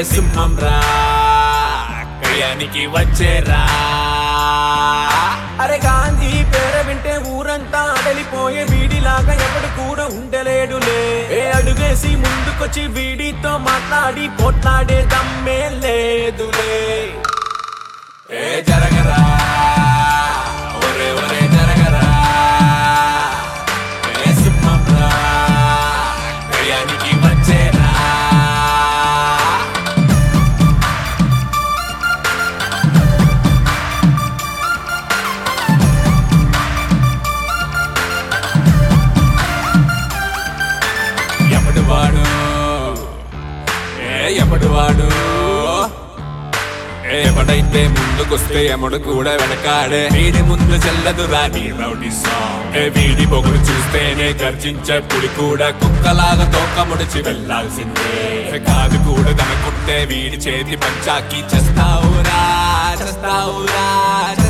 సింహం రా కళ్యాణికి వచ్చేరా అరే గాంధీ పేర వింటే ఊరంతా అడలిపోయే వీడిలాగా ఎవడు కూడా ఉండలేడులే ఏ అడుగేసి ముందుకొచ్చి వీడితో మాట్లాడి పోట్లాడే దమ్మే లేదులే ఏ జరగరా ఒరే ఒరే జరగరా ఏ సింహం రా కళ్యాణికి వచ్చేరా ఎప్పుడు వాడు ఏ ఎప్పుడు వాడు ఏ ఎవడైతే ముందుకొస్తే ఎముడు కూడా వెనకాడే వీడి ముందు చెల్లదు రాని రౌడీ సాంగ్ ఏ వీడి పొగుడు చూస్తేనే గర్జించే పులి కూడా కుక్కలాగా తోక ముడిచి వెళ్ళాల్సిందే ఏ కాదు కూడా కనుకుంటే వీడి చేతి పంచాకి చేస్తావురా చేస్తావురా